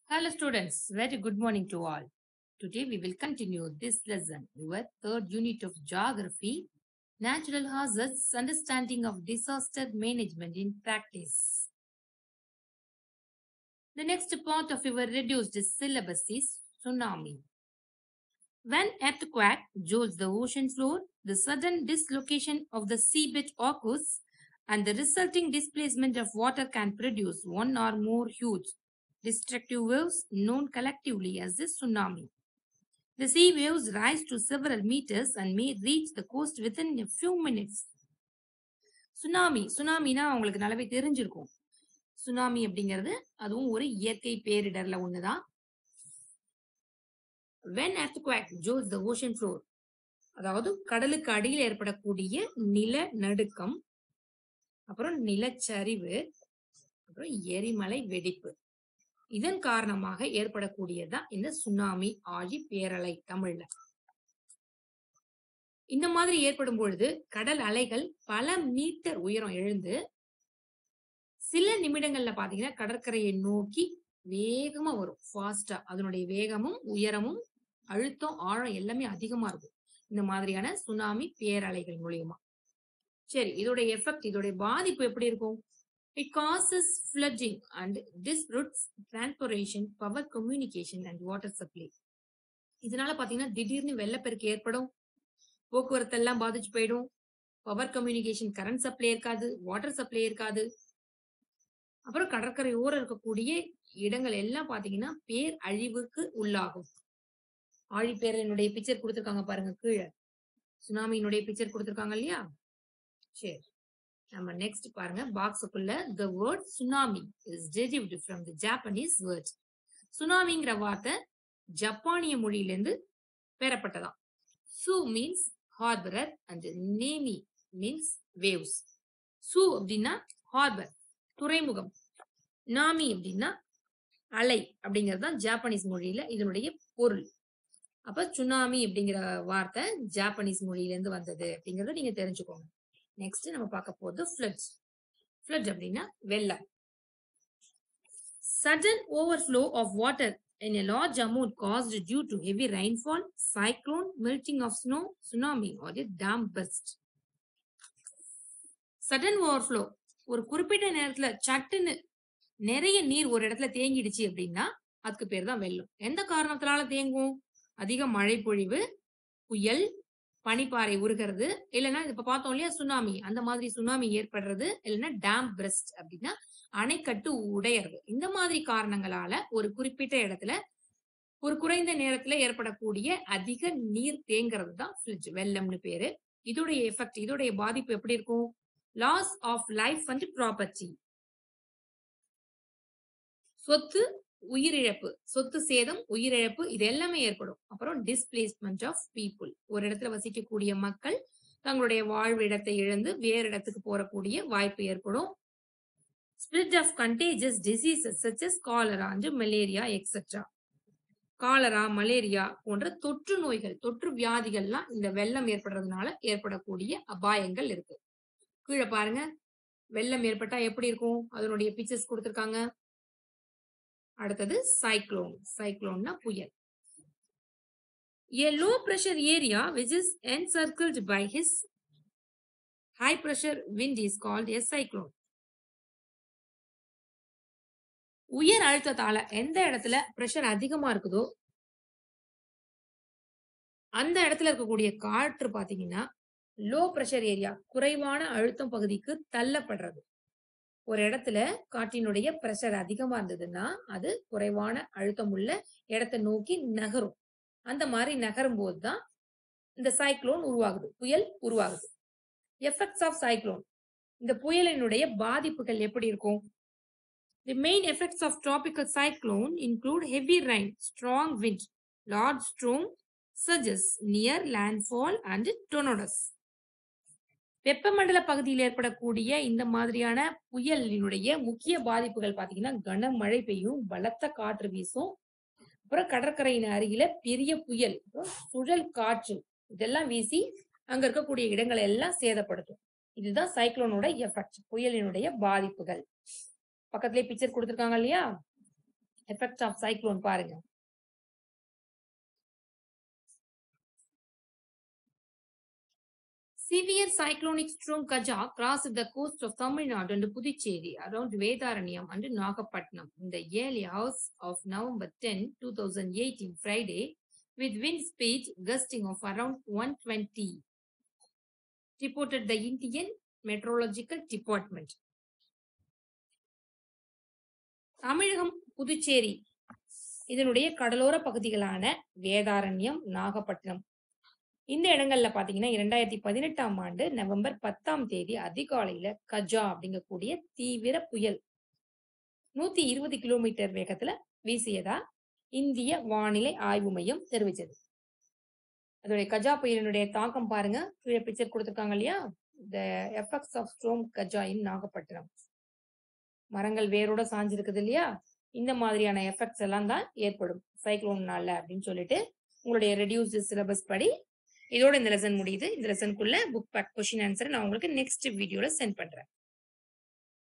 Hello students, very good morning to all. Today we will continue this lesson, your third unit of geography, natural hazards, understanding of disaster management in practice. The next part of your reduced syllabus is tsunami. When earthquake jolts the ocean floor, the sudden dislocation of the seabed occurs and the resulting displacement of water can produce one or more huge destructive waves known collectively as the tsunami. The sea waves rise to several meters and may reach the coast within a few minutes. Tsunami சுனாமினா உங்களுக்கு நல்லாவே தெரிஞ்சிருக்கும் tsunami அப்படிங்கிறது அதுவும் ஒரு இயற்கை பேரிடர்ல ஒண்ணுதான் when earthquake jolts the ocean floor அதாவது கடலுக்கு அடியில் ஏற்படக்கூடிய நில நடுக்கம் அப்புறம் நிலச்சரிவு அப்புறம் எரிமலை வெடிப்பு இதன் காரணமாக ஏற்படக்கூடியதுதான் இந்த சுனாமி ஆழி பேரலை தமிழ்ல இந்த மாதிரி ஏற்படும் பொழுது கடல் அலைகள் பல மீட்டர் உயரம் எழுந்து சில நிமிடங்கள்ல பாத்தீங்கன்னா கடற்கரையை நோக்கி வேகமா வரும் ஃபாஸ்டா அதனுடைய வேகமும் உயரமும் அழுத்தம் ஆழம் எல்லாமே அதிகமா இருக்கும் இந்த மாதிரியான சுனாமி பேரலைகள் மூலியமா சரி இதோட எஃபெக்ட் இதோட பாதிப்பு எப்படி இருக்கும் it causes flooding and disrupts transportation power communication and water supply இதனால பாத்தீங்கன்னா திடீர்னு வெள்ளப்பெருக்கு ஏற்படும் போக்குவரத்து எல்லாம் பாதிச்சு போயிடும் பவர் கம்யூனிகேஷன் கரண்ட் சப்ளை இருக்காது வாட்டர் சப்ளை இருக்காது அப்புறம் கடற்கரை ஓரம் இருக்கக்கூடிய இடங்கள் எல்லாம் பாத்தீங்கன்னா பேர் அழிவுக்கு உள்ளாகும் ஆழிப்பேரனுடைய பிக்சர் கொடுத்திருக்காங்க பாருங்க கீழே சுனாமியினுடைய பிக்சர் கொடுத்திருக்காங்க இல்லையா சரி நம்ம நெக்ஸ்ட் பாருங்க பாக்ஸுக்குள்ள the word tsunami is derived from the Japanese word சுனாமிங்கிற வார்த்தை ஜப்பானிய மொழியிலிருந்து பெறப்பட்டதாம் tsu means harbour and nami means waves tsu அப்படின்னா ஹார்பர் துறைமுகம் நாமி அப்படின்னா அலை அப்படிங்கிறது தான் ஜாப்பனீஸ் மொழியில இதனுடைய பொருள் அப்ப சுனாமி அப்படிங்கிற வார்த்தை ஜாப்பனீஸ் மொழியில இருந்து வந்தது அப்படிங்கறத நீங்க தெரிஞ்சுக்கோங்க நெக்ஸ்ட் நம்ம பார்க்க போறது ஃபிளட் ஃபிளட் அப்படின்னா வெள்ளம் sudden overflow of water in a large amount caused due to heavy rainfall, cyclone, melting of snow, tsunami or a dam burst. sudden overflow ஒரு குறிப்பிட்ட நேரத்துல சட்டுன்னு நிறைய நீர் ஒரு இடத்துல தேங்கிடுச்சு அப்படின்னா அதுக்கு பேர் தான் வெள்ளம் எந்த காரணத்தினால தேங்கும் அதிக மழை பொழிவு புயல் பனிப்பாறை உருகிறது இல்லைன்னா இப்ப பார்த்தோம் இல்லையா சுனாமி அந்த மாதிரி சுனாமி ஏற்படுறது இல்லைன்னா டேம் பிரஸ்ட் அப்படின்னா அணைக்கட்டு உடையறது இந்த மாதிரி காரணங்களால ஒரு குறிப்பிட்ட இடத்துல ஒரு குறைந்த நேரத்துல ஏற்படக்கூடிய அதிக நீர் தேங்கிறது தான் ஃபிளிட்ஜ் வெள்ளம்னு பேரு இதோடைய எஃபெக்ட் இதோடைய பாதிப்பு எப்படி இருக்கும் loss of life and property சொத்து உயிரிழப்பு சொத்து சேதம் உயிரிழப்பு இது எல்லாமே ஏற்படும் அப்புறம் டிஸ்பிளேஸ்மெண்ட் ஆஃப் பீப்புள் ஒரு இடத்துல வசிக்கக்கூடிய மக்கள் தங்களுடைய வாழ்விடத்தை இழந்து வேறு இடத்துக்கு போறக்கூடிய வாய்ப்பு ஏற்படும் spread of contagious diseases such as cholera and malaria etcetera cholera malaria போன்ற தொற்று நோய்கள் தொற்று வியாதிகள்லாம் இந்த வெள்ளம் ஏற்படுறதுனால ஏற்படக்கூடிய அபாயங்கள் இருக்கு கீழே பாருங்க வெள்ளம் ஏற்பட்டா எப்படி இருக்கும் அதனுடைய பிக்சர்ஸ் கொடுத்திருக்காங்க அடுத்தது சைக்ளோன் சைக்ளோன்னா புயல் A low pressure area which is encircled by his high pressure wind is called a cyclone. உயர் அழுத்தத்தால எந்த இடத்துல பிரஷர் அதிகமா இருக்குதோ அந்த இடத்துல இருக்கக்கூடிய காற்று பாத்தீங்கன்னா லோ பிரஷர் ஏரியா குறைவான அழுத்தம் பகுதிக்கு தள்ளப்படுறது ஒரு இடத்துல காற்றினுடைய பிரஷர் அதிகமா இருந்ததுன்னா அது குறைவான அழுத்தம் உள்ள இடத்தை நோக்கி நகரும் அந்த மாதிரி நகரும் போதுதான் இந்த சைக்ளோன் உருவாகுது புயல் உருவாகுது எஃபெக்ட்ஸ் ஆஃப் சைக்ளோன் இந்த புயலினுடைய பாதிப்புகள் எப்படி இருக்கும் the main effects of tropical cyclone include heavy rain strong wind large storm சஜஸ் நியர் லேண்ட்ஃபால் அண்ட் டொனோடஸ் வெப்பமண்டல பகுதியில் ஏற்படக்கூடிய இந்த மாதிரியான புயலினுடைய முக்கிய பாதிப்புகள் பாத்தீங்கன்னா கனமழை பெய்யும் பலத்த காற்று வீசும் அப்புறம் கடற்கரையின் அருகில பெரிய புயல் அப்புறம் சுழல் காற்று இதெல்லாம் வீசி அங்க இருக்கக்கூடிய இடங்களை எல்லாம் சேதப்படுத்தும் இதுதான் சைக்ளோனோட எஃபெக்ட் புயலினுடைய பாதிப்புகள் பக்கத்துலயே பிக்சர் கொடுத்திருக்காங்க இல்லையா எஃபெக்ட் ஆஃப் சைக்ளோன் பாருங்க Severe cyclonic storm Kaja crossed the coast of Tamil Nadu and Puducherry around Vedaranyam and Nagapatnam in the early hours of November 10, 2018, Friday, with wind speed gusting of around 120, reported the Indian Meteorological Department. Tamilagam Puducherry இதனுடைய கடலோர பகுதிகளான வேதாரண்யம் நாகப்பட்டினம் இந்த இடங்கள்ல பாத்தீங்கன்னா இரண்டாயிரத்தி பதினெட்டாம் ஆண்டு November பத்தாம் தேதி அதிகாலையில கஜா அப்படிங்கக்கூடிய தீவிர புயல் நூத்தி இருபது கிலோமீட்டர் வேகத்துல வீசியதா இந்திய வானிலை ஆய்வு மையம் தெரிவிச்சது அதோடைய கஜா புயலினுடைய தாக்கம் பாருங்க கீழே பிக்சர் கொடுத்துருக்காங்க இல்லையா the effects of storm Gaja in Nagapattinam மரங்கள் வேரோட சாஞ்சிருக்குது இல்லையா இந்த மாதிரியான எஃபெக்ட்ஸ் எல்லாம் தான் ஏற்படும் சைக்ளோன்னால அப்படின்னு சொல்லிட்டு உங்களுடைய ரெடியூஸ்டு சிலபஸ் படி இதோட இந்த லெசன் முடியுது இந்த லெசனுக்குள்ள புக் பேக் கொஸ்டின் ஆன்சர் நான் உங்களுக்கு நெக்ஸ்ட் வீடியோல சென்ட் பண்றேன்